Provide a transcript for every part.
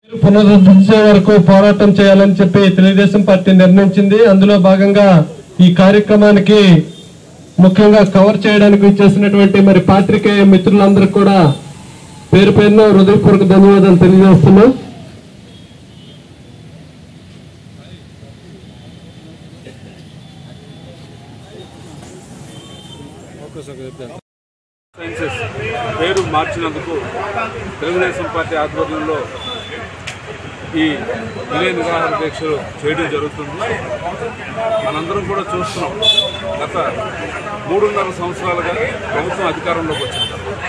పునరుద్ధరించే వరకు పోరాటం చేయాలని చెప్పి తెలుగుదేశం పార్టీ నిర్ణయించింది అందులో భాగంగా ఈ కార్యక్రమానికి ముఖ్యంగా కవర్ చేయడానికి ఇచ్చేసినటువంటి మరి పాత్రికేయ మిత్రులందరికీ కూడా పేరు పేరున హృదయపూర్వక ధన్యవాదాలు తెలియజేస్తున్నాం సైన్సెస్ పేరు మార్చినందుకు తెలుగుదేశం పార్టీ ఆధ్వర్యంలో ఈ విలయ నిరాహార దీక్షలు చేయడం జరుగుతుంది మనందరం కూడా చూస్తున్నాం గత మూడున్నర సంవత్సరాలుగా ప్రభుత్వం అధికారంలోకి వచ్చింది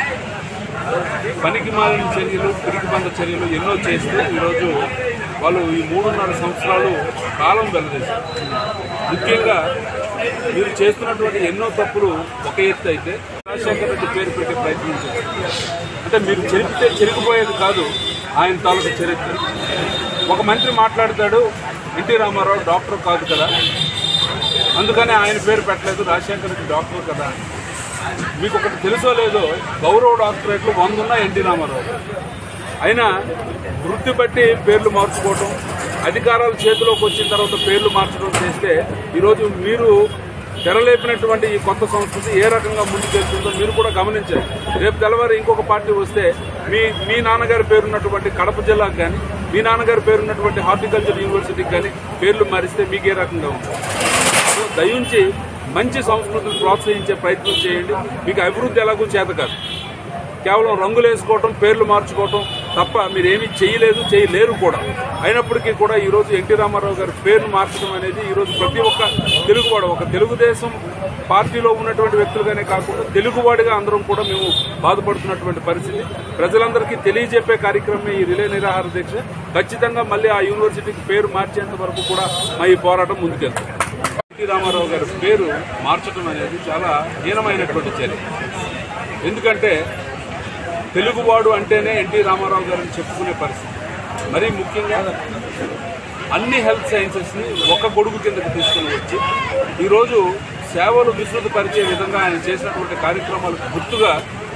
పనికి మాలిన చర్యలు పిరికిబంద చర్యలు ఎన్నో చేస్తే ఈరోజు వాళ్ళు ఈ మూడున్నర సంవత్సరాలు కాలం వెల్లదీశారు ముఖ్యంగా మీరు చేస్తున్నటువంటి ఎన్నో తప్పులు ఒక ఎత్తు అయితే రాజశేఖర రెడ్డి పేరు పెట్టే ప్రయత్నం చేస్తారు అంటే మీరు చెరిపితే చెరిగిపోయేది కాదు ఆయన తాలూకు చరిత్ర ఒక మంత్రి మాట్లాడతాడు ఎన్టీ రామారావు డాక్టర్ కాదు కదా అందుకని ఆయన పేరు పెట్టలేదు రాజశేఖర రెడ్డి డాక్టర్ కదా మీకు ఒకటి తెలుసో లేదో గౌరవ డాక్టరేట్లు వంద ఉన్నాయి ఎన్టీ రామారావు అయినా వృత్తి బట్టి పేర్లు మార్చుకోవటం అధికారాలు చేతిలోకి వచ్చిన తర్వాత పేర్లు మార్చడం చేస్తే ఈరోజు మీరు తెరలేపినటువంటి ఈ కొత్త సంస్కృతి ఏ రకంగా ముందుకెళ్తుందో మీరు కూడా గమనించారు రేపు తెల్లవారు ఇంకొక పార్టీ వస్తే మీ మీ నాన్నగారి పేరున్నటువంటి కడప జిల్లాకు కానీ మీ నాన్నగారి పేరున్నటువంటి హార్టికల్చర్ యూనివర్సిటీకి కానీ పేర్లు మారిస్తే మీకు ఏ రకంగా ఉంటుంది సో దయించి మంచి సంస్కృతిని ప్రోత్సహించే ప్రయత్నం చేయండి మీకు అభివృద్ధి ఎలాగూ చేత కాదు కేవలం రంగులు వేసుకోవటం పేర్లు మార్చుకోవటం తప్ప మీరేమీ చేయలేదు చేయలేరు కూడా అయినప్పటికీ కూడా ఈరోజు ఎన్టీ రామారావు గారి పేరును మార్చడం అనేది ఈరోజు ప్రతి ఒక్క తెలుగువాడు ఒక తెలుగుదేశం పార్టీలో ఉన్నటువంటి వ్యక్తులుగానే కాకుండా తెలుగువాడిగా అందరం కూడా మేము బాధపడుతున్నటువంటి పరిస్థితి ప్రజలందరికీ తెలియజెప్పే కార్యక్రమం ఈ రిలే నిరాహార దీక్ష ఖచ్చితంగా మళ్ళీ ఆ యూనివర్సిటీకి పేరు మార్చేంత వరకు కూడా మా ఈ పోరాటం ముందుకెళ్తుంది ఎన్టీ రామారావు గారి పేరు మార్చడం అనేది చాలా హీనమైనటువంటి చర్య ఎందుకంటే తెలుగువాడు అంటేనే ఎన్టీ రామారావు గారిని చెప్పుకునే పరిస్థితి మరీ ముఖ్యంగా అన్ని హెల్త్ సైన్సెస్ని ఒక గొడుగు కిందకి తీసుకుని వచ్చి ఈరోజు సేవలు విస్తృతపరిచే విధంగా ఆయన చేసినటువంటి కార్యక్రమాలకు గుర్తుగా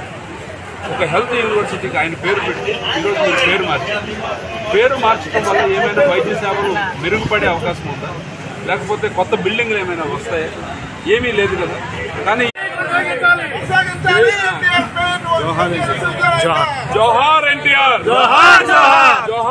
ఒక హెల్త్ యూనివర్సిటీకి ఆయన పేరు పెట్టి ఈరోజు మీరు పేరు మార్చారు పేరు మార్చడం వల్ల ఏమైనా వైద్య సేవలు మెరుగుపడే అవకాశం ఉందా లేకపోతే కొత్త బిల్డింగ్లు ఏమైనా వస్తాయా ఏమీ లేదు కదా కానీ జోహార్ ఎన్టీఆర్ జోహార్ జోహార్